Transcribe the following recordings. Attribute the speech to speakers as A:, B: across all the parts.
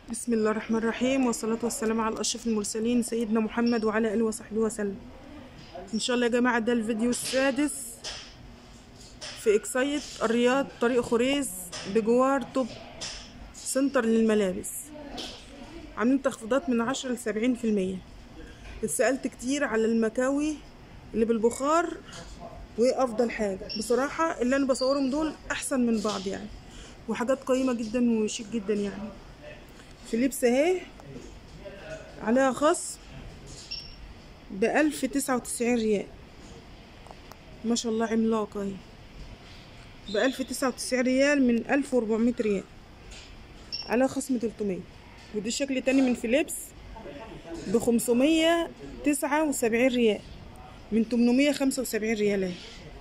A: بسم الله الرحمن الرحيم والصلاة والسلام على أشرف المرسلين سيدنا محمد وعلى آله وصحبه وسلم إن شاء الله يا جماعة ده الفيديو السادس في إكسايت الرياض طريق خريز بجوار توب سنتر للملابس عاملين تخفيضات من عشرة لسبعين في المية اتسألت كتير على المكاوي اللي بالبخار وايه افضل حاجه بصراحه اللي انا بصورهم دول احسن من بعض يعني وحاجات قيمه جدا وشيك جدا يعني في لبس اهي عليها خصم بألف تسعة وتسعين ريال ما شاء الله عملاقة اهي بألف تسعة وتسعين ريال من ألف وربعمية ريال عليها خصم تلتمية ودي شكل تاني من فيليبس بخمسمية تسعة وسبعين ريال من تمنمية خمسة وسبعين ريال اهي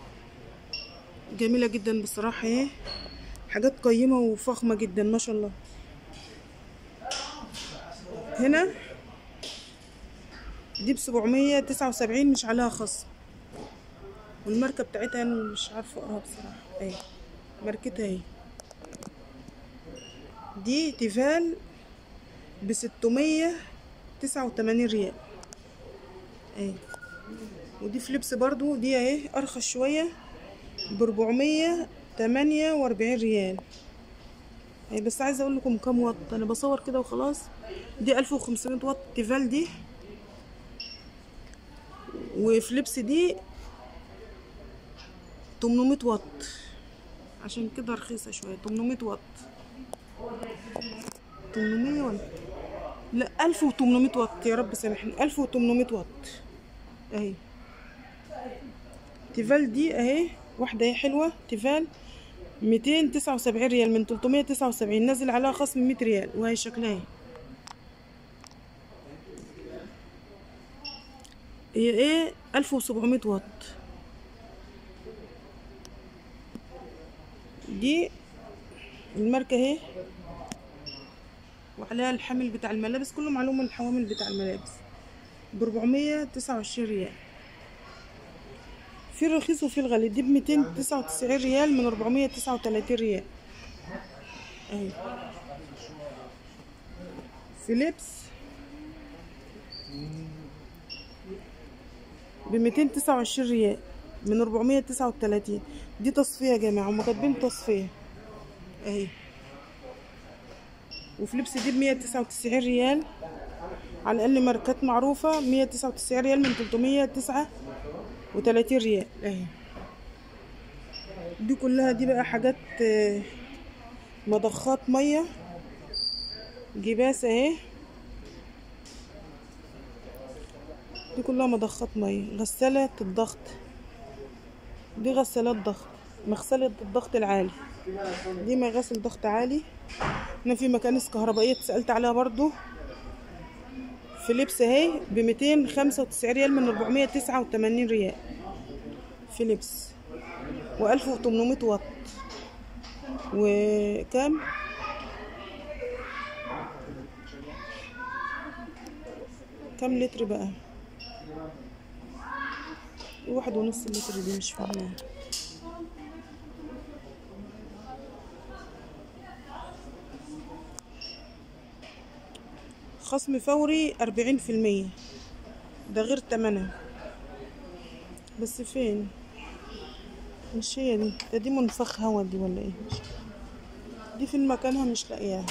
A: جميلة جدا بصراحة اهي حاجات قيمة وفخمة جدا ما شاء الله هنا دي بسبعمية تسعة وسبعين مش عليها خصم والماركة بتاعتها انا مش عارفة اقراها بصراحة اهي ماركتها اهي دي تيفال بستمية تسعة وتمانين ريال اهي ودي فليبس برضو دي اهي ارخص شوية بربعمية تمانية واربعين ريال اهي بس عايزة اقول لكم كام واط انا بصور كده وخلاص دي الف وخمسمية واط تيفال دي وفليبس دي تمنمية واط عشان كده رخيصة شوية تمنمية واط تمنمية ولا لا ألف وتمنمية واط يا رب سامحني ألف وتمنمية واط اهي تيفال دي اهي واحدة اهي حلوة تيفال ميتين تسعة وسبعين ريال من تلتمية تسعة وسبعين نازل عليها خصم مية ريال وهي شكلها اهي هي ايه ألف وسبعمية واط دي الماركة اهي وعليها الحامل بتاع الملابس كله معلوم الحوامل بتاع الملابس بربعمية تسعة وعشرين ريال في الرخيص وفي الغالي دي بميتين تسعة وتسعين ريال من أربعمية تسعة وتلاتين ريال اهي فيليبس بميتين تسعة وعشرين ريال من أربعمية تسعة وتلاتين دي تصفية يا جماعة هما كاتبين تصفية اهي وفليبس دي بمية تسعة وتسعين ريال على الأقل ماركات معروفة مية تسعة وتسعين ريال من تلتمية تسعة وتلاتين ريال اهي دي كلها دي بقى حاجات آه، مضخات مية جباس اهي دي كلها مضخات مية غسالة الضغط دي غسالات ضغط مغسلة الضغط العالي دي مغاسل ضغط عالي هنا في مكانس كهربائية اتسألت عليها برضو فيليبس اهي بميتين خمسة وتسعين ريال من أربعمية تسعة وتمانين ريال فيليبس وألف وتمنمية واط وكام كام لتر بقى واحد ونص لتر دي مش فاهمة خصم فوري أربعين في المية ده غير تمنها بس فين مش هي دي ده دي منفخ هوا دي ولا ايه مش دي في مكانها مش لاقياها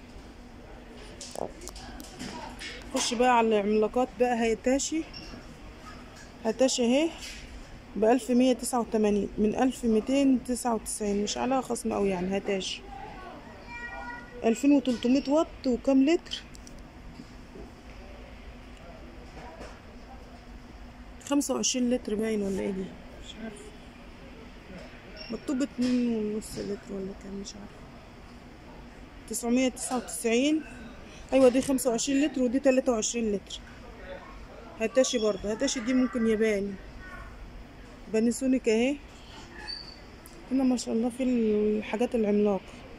A: خش بقى على العملاقات بقى هيتاشي هتاشي اهي بألف مية تسعة وتمانين من ألف ميتين تسعة وتسعين مش عليها خصم أوي يعني هتاشي ألفين وتلتمية واط وكام لتر خمسة وعشرين لتر باين ولا ايه دي مش عارفة مكتوب اتنين ونص لتر ولا كام مش عارفة تسعمية تسعة وتسعين ايوه دي خمسة وعشرين لتر ودي تلاتة وعشرين لتر هتاشي برضه هتاشي دي ممكن ياباني بانيسونيك اهي هنا ما شاء الله في الحاجات العملاقة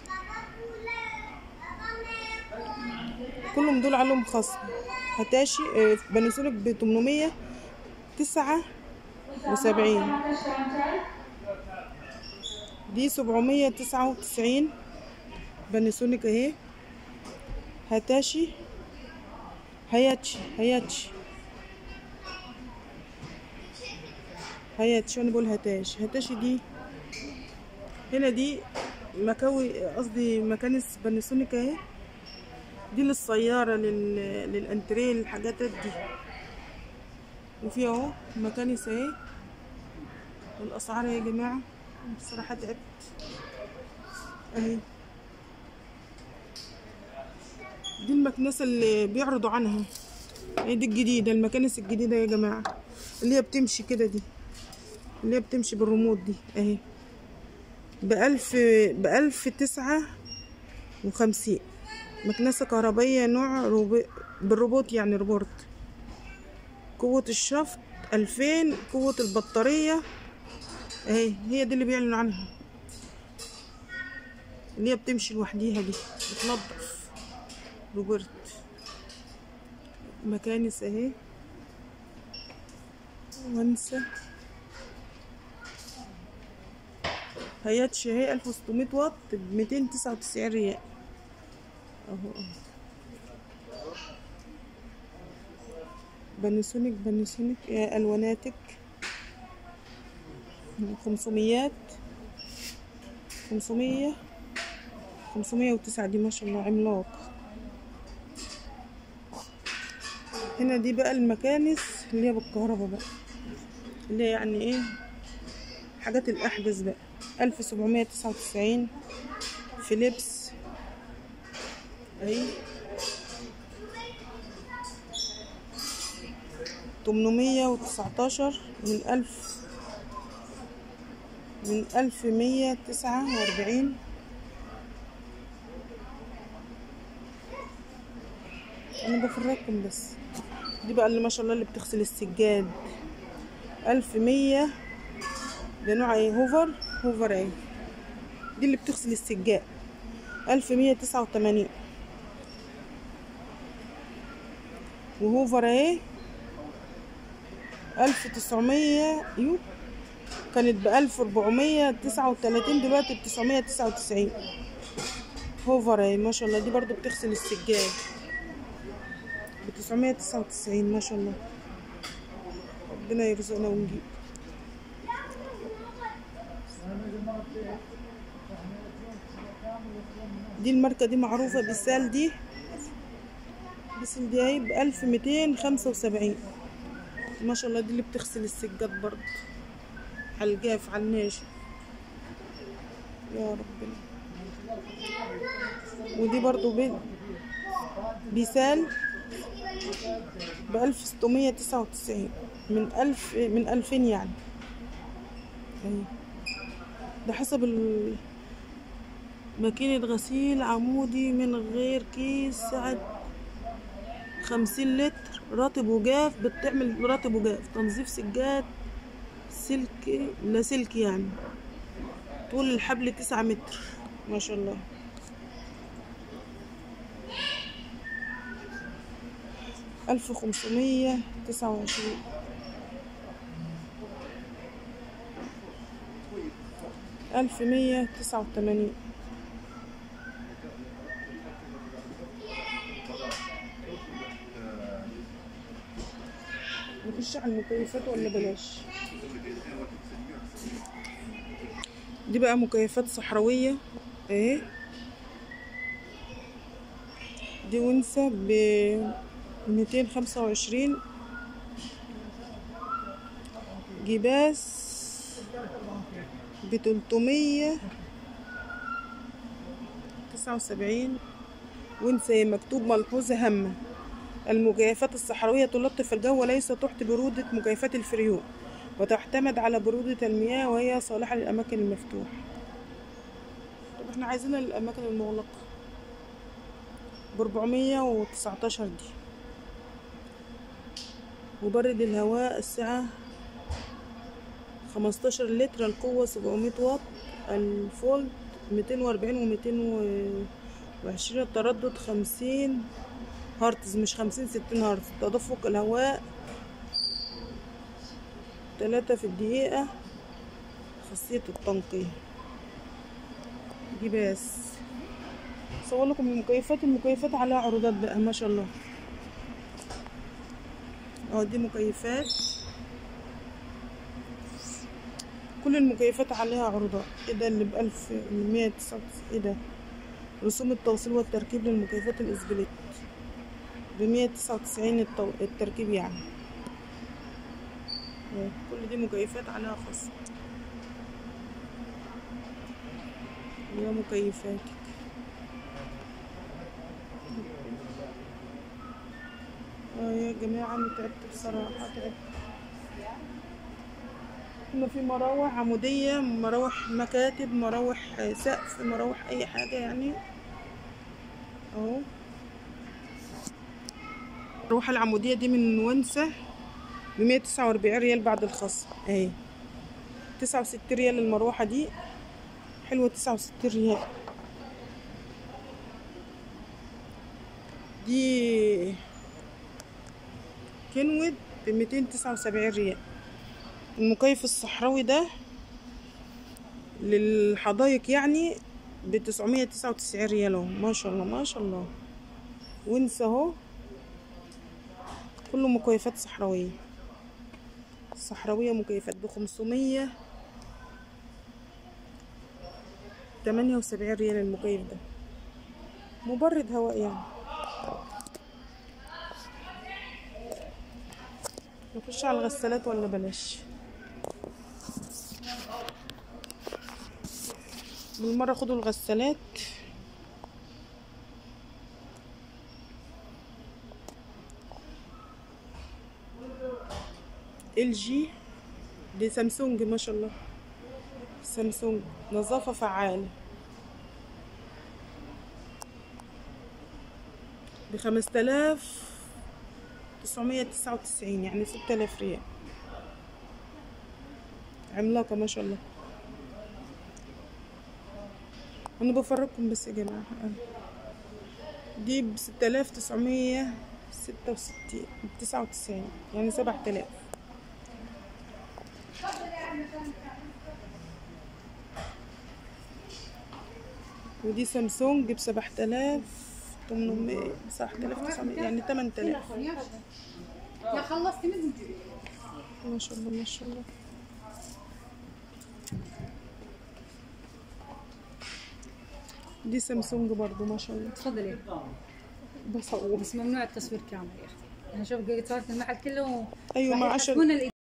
A: كلهم دول عليهم خصم هتاشي آه، بانيسونيك بتمنمية تسعة وسبعين دي سبعمية تسعة وتسعين بانيسونيك اهي هاتاشي هياتشي هياتشي هياتشي وانا بقول هاتاشي هاتاشي دي هنا دي مكاوي قصدي مكانس باناسونيك اهي دي للسيارة لل... للانتريه الحاجات دي وفي اهو مكانس اهي الاسعار يا جماعة بصراحة تعبت اهي دي المكنسة اللي بيعرضوا عنها هي دي الجديدة المكانس الجديدة يا جماعة اللي هي بتمشي كده دي اللي هي بتمشي بالريموت دي اهي بألف بألف تسعة وخمسين مكنسة كهربائية نوع روب... بالروبوت يعني روبوت قوة الشفط ألفين قوة البطارية اهي هي دي اللي بيعلنوا عنها اللي هي بتمشي لوحديها دي بتنضف روبرت مكانس اهي وانسى هياتش اهي 1600 واط ب 299 ريال اهو اهو باناسونيك باناسونيك يا الواناتك خمسميات خمسمية خمسمية وتسعة دي ما شاء الله عملاق هنا دي بقى المكانس اللي هي بالكهرباء بقى اللي هي يعني ايه حاجات الأحدث بقى ألف سبعمية تسعة وتسعين فيليبس اهي تمنمية وتسعتاشر من ألف من ألف مية تسعة وأربعين أنا بفرجكم بس دي بقى اللي ما شاء الله اللي بتغسل السجاد ألف مية ده نوع ايه هوفر هوفر ايه دي اللي بتغسل السجاد ألف مية تسعة وتمانين وهوفر ايه ألف تسعمية يو كانت بألف ربعمية تسعة وتلاتين دلوقتي بتسعمية تسعة وتسعين هوفر اهي ما شاء الله دي برضو بتغسل السجاد بتسعمية تسعة وتسعين ما شاء الله ربنا يرزقنا ونجيب دي الماركة دي معروفة بالسال دي بسال دي اهي بألف ميتين خمسة وسبعين ما شاء الله دي اللي بتغسل السجاد برضه على الجاف على الناشف يا ربنا ودي برضو بي بيسال بألف ستمية تسعة وتسعين من ألف من ألفين يعني أهي. ده حسب ال ماكينة غسيل عمودي من غير كيس سعة خمسين لتر رطب وجاف بتعمل رطب وجاف تنظيف سجاد سلك لا سلك يعني طول الحبل تسعة متر ما شاء الله ألف خمسمية تسعة وعشرين ألف مية تسعة وتمانين نخش على المكيفات ولا بلاش دي بقى مكيفات صحراوية اهي دي ونسة ب ميتين خمسة وعشرين جباس بتلتمية تسعة وسبعين ونسة مكتوب ملحوظة هامة المكيفات الصحراوية تلطف الجو وليس تحت برودة مكيفات الفريون وتعتمد على برودة المياه وهي صالحة للأماكن المفتوحة طب احنا عايزينها للأماكن المغلقة بربعمية وتسعتاشر دي مبرد الهواء السعة خمستاشر لتر القوة سبعمية واط الفولت ميتين وأربعين وميتين وعشرين التردد خمسين هرتز مش خمسين ستين هرتز تدفق الهواء تلاتة في الدقيقة خاصية التنقية جباس صور لكم المكيفات المكيفات عليها عروضات بقى ما شاء الله اه دي مكيفات كل المكيفات عليها عروضات ايه ده اللي بألف مية تسعة ايه ده رسوم التوصيل والتركيب للمكيفات الاسبليت بمية تسعة وتسعين التو... التركيب يعني اه، كل دي مكيفات عليها خصم يا مكيفاتك اه يا جماعة أنا تعبت بصراحة تعبت هنا في مراوح عمودية مراوح مكاتب مراوح سقف مراوح أي حاجة يعني أهو المروحة العمودية دي من ونسة بمية تسعة وأربعين ريال بعد الخصم أهي تسعة وستين ريال المروحة دي حلوة تسعة وستين ريال دي كنود بميتين تسعة وسبعين ريال المكيف الصحراوي ده للحدايق يعني بتسعمية تسعة وتسعين ريال اهو ما شاء الله ما شاء الله وانسى اهو كله مكيفات صحراوية صحراوية مكيفات بخمسمية تمانية وسبعين ريال المكيف ده مبرد هواء يعني نخش على الغسالات ولا بلاش بالمرة خدوا الغسالات ال جي دي سامسونج ما شاء الله سامسونج نظافة فعالة بخمسة آلاف تسعمية تسعة وتسعين يعني ستة آلاف ريال عملاقة ما شاء الله أنا بفرجكم بس يا جماعة دي بستة آلاف تسعمية ستة وستين تسعة وتسعين يعني سبعة آلاف ودي سامسونج بسبعة آلاف تمنمية سبعة آلاف تسعمية يعني تمن آلاف
B: يا خلصتي من
A: ما شاء الله ما شاء الله دي سامسونج برضو ما شاء الله
B: تفضلي
A: بصور
B: بس ممنوع التصوير كامل يا اختي انا شوف قلت صارت المحل كله
A: ايوه
B: راح
A: ما عشان
B: يحاسبونا